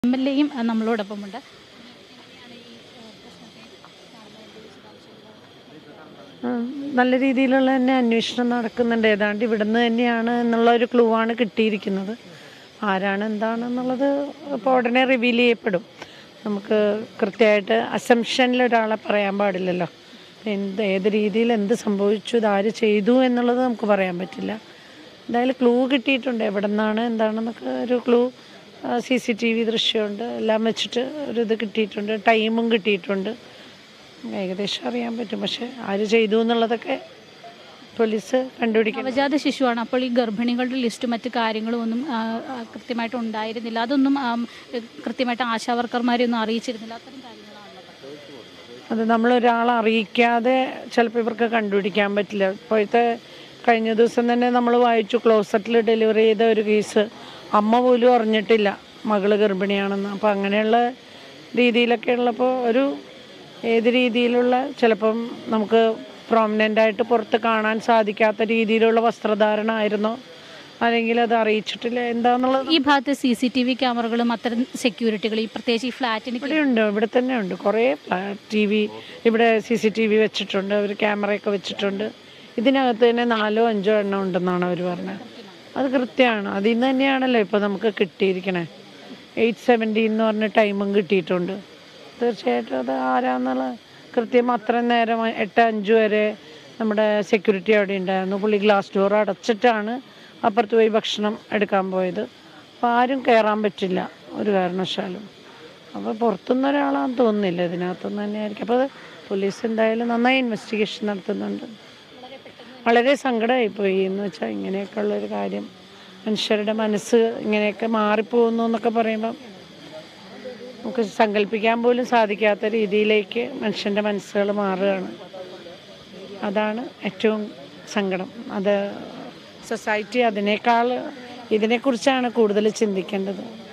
M L എയും നമ്മളോടൊപ്പമുണ്ട് ആ, നല്ല രീതിയിലുള്ള തന്നെ അന്വേഷണം നടക്കുന്നുണ്ട് ഏതാണ്ട് ഇവിടുന്ന് തന്നെയാണ് എന്നുള്ള ഒരു ക്ലൂ ആണ് കിട്ടിയിരിക്കുന്നത് ആരാണ് എന്താണെന്നുള്ളത് ഇപ്പോൾ ഉടനെ റിവീൽ ചെയ്യപ്പെടും നമുക്ക് കൃത്യമായിട്ട് അസംഷനിൽ ഒരാളെ പറയാൻ പാടില്ലല്ലോ എന്ത് ഏത് രീതിയിൽ എന്ത് സംഭവിച്ചു ഇതാര് ചെയ്തു എന്നുള്ളത് നമുക്ക് പറയാൻ പറ്റില്ല എന്തായാലും ക്ലൂ കിട്ടിയിട്ടുണ്ട് എവിടെ നിന്നാണ് എന്താണെന്നൊക്കെ ഒരു clue C C T V ദൃശ്യമുണ്ട് എല്ലാം വെച്ചിട്ട് ഒരു ഇത് കിട്ടിയിട്ടുണ്ട് ടൈമും കിട്ടിയിട്ടുണ്ട് ഏകദേശം അറിയാൻ പറ്റും പക്ഷെ ആര് ചെയ്തു എന്നുള്ളതൊക്കെ പോലീസ് കണ്ടുപിടിക്കണം നവജാത ശിശുവാണ് അപ്പോൾ ഈ ഗർഭിണികളുടെ ലിസ്റ്റ് മറ്റു കാര്യങ്ങളും ഒന്നും ആ, ആ, കൃത്യമായിട്ട് ഉണ്ടായിരുന്നില്ല അതൊന്നും ആം, കൃത്യമായിട്ട് ആശാവർക്കർമാരെ ഒന്നും അറിയിച്ചിരുന്നില്ല അത്തരം കാര്യങ്ങളാണല്ലോ അത് നമ്മളൊരാളെ അറിയിക്കാതെ ചിലപ്പോൾ ഇവർക്ക് കണ്ടുപിടിക്കാൻ പറ്റില്ല ഇപ്പോഴത്തെ കഴിഞ്ഞ ദിവസം തന്നെ നമ്മൾ വായിച്ചു ക്ലോസറ്റിൽ ഡെലിവറി ചെയ്ത ഒരു കേസ് അമ്മ പോലും അറിഞ്ഞിട്ടില്ല മകള് ഗർഭിണിയാണെന്ന് അപ്പോൾ അങ്ങനെയുള്ള രീതിയിലൊക്കെ ഉള്ളപ്പോൾ ഒരു ഏത് രീതിയിലുള്ള ചിലപ്പം നമുക്ക് പ്രോമിനൻ്റ് ആയിട്ട് പുറത്ത് കാണാൻ സാധിക്കാത്ത രീതിയിലുള്ള വസ്ത്രധാരണ ആയിരുന്നോ അല്ലെങ്കിൽ അത് അറിയിച്ചിട്ടില്ല എന്താന്നുള്ളത് ഈ ഭാഗത്ത് സി സി ടി വി ക്യാമറകളും അത്തരം സെക്യൂരിറ്റികൾ ഈ പ്രത്യേകിച്ച് ഈ ഫ്ലാറ്റിന് ഇവിടെ ഉണ്ട് ഇവിടെ തന്നെ ഉണ്ട് കുറേ ടി വി ഇവിടെ സി സി ടി വി വെച്ചിട്ടുണ്ട് അവർ ക്യാമറയൊക്കെ വെച്ചിട്ടുണ്ട് ഇതിനകത്ത് തന്നെ നാലോ അഞ്ചോ എണ്ണം ഉണ്ടെന്നാണ് അവർ പറഞ്ഞത് അത് കൃത്യമാണ് അതിൽ നിന്ന് തന്നെയാണല്ലോ ഇപ്പോൾ നമുക്ക് കിട്ടിയിരിക്കണേ എയ്റ്റ് സെവൻറ്റി എന്ന് പറഞ്ഞ ടൈമും കിട്ടിയിട്ടുണ്ട് തീർച്ചയായിട്ടും അത് ആരാന്നുള്ള കൃത്യം അത്രയും നേരം എട്ട് അഞ്ച് വരെ നമ്മുടെ സെക്യൂരിറ്റി അവിടെ ഉണ്ടായിരുന്നു പുള്ളി ഗ്ലാസ് ഡോർ അടച്ചിട്ടാണ് അപ്പുറത്ത് പോയി ഭക്ഷണം എടുക്കാൻ പോയത് അപ്പോൾ ആരും കയറാൻ പറ്റില്ല ഒരു കാരണവശാലും അപ്പോൾ പുറത്തുനിന്ന് ഒരാളാന്ന് തോന്നുന്നില്ല ഇതിനകത്തുനിന്ന് തന്നെ ആയിരിക്കും അപ്പോൾ പോലീസ് എന്തായാലും നന്നായി ഇൻവെസ്റ്റിഗേഷൻ നടത്തുന്നുണ്ട് വളരെ സങ്കടമായി പോയി എന്ന് വെച്ചാൽ ഇങ്ങനെയൊക്കെ ഉള്ളൊരു കാര്യം മനുഷ്യരുടെ മനസ്സ് ഇങ്ങനെയൊക്കെ മാറിപ്പോകുന്നു എന്നൊക്കെ പറയുമ്പം നമുക്ക് സങ്കല്പിക്കാൻ പോലും സാധിക്കാത്ത രീതിയിലേക്ക് മനുഷ്യൻ്റെ മനസ്സുകൾ മാറുകയാണ് അതാണ് ഏറ്റവും സങ്കടം അത് സൊസൈറ്റി അതിനേക്കാൾ ഇതിനെക്കുറിച്ചാണ് കൂടുതൽ ചിന്തിക്കേണ്ടത്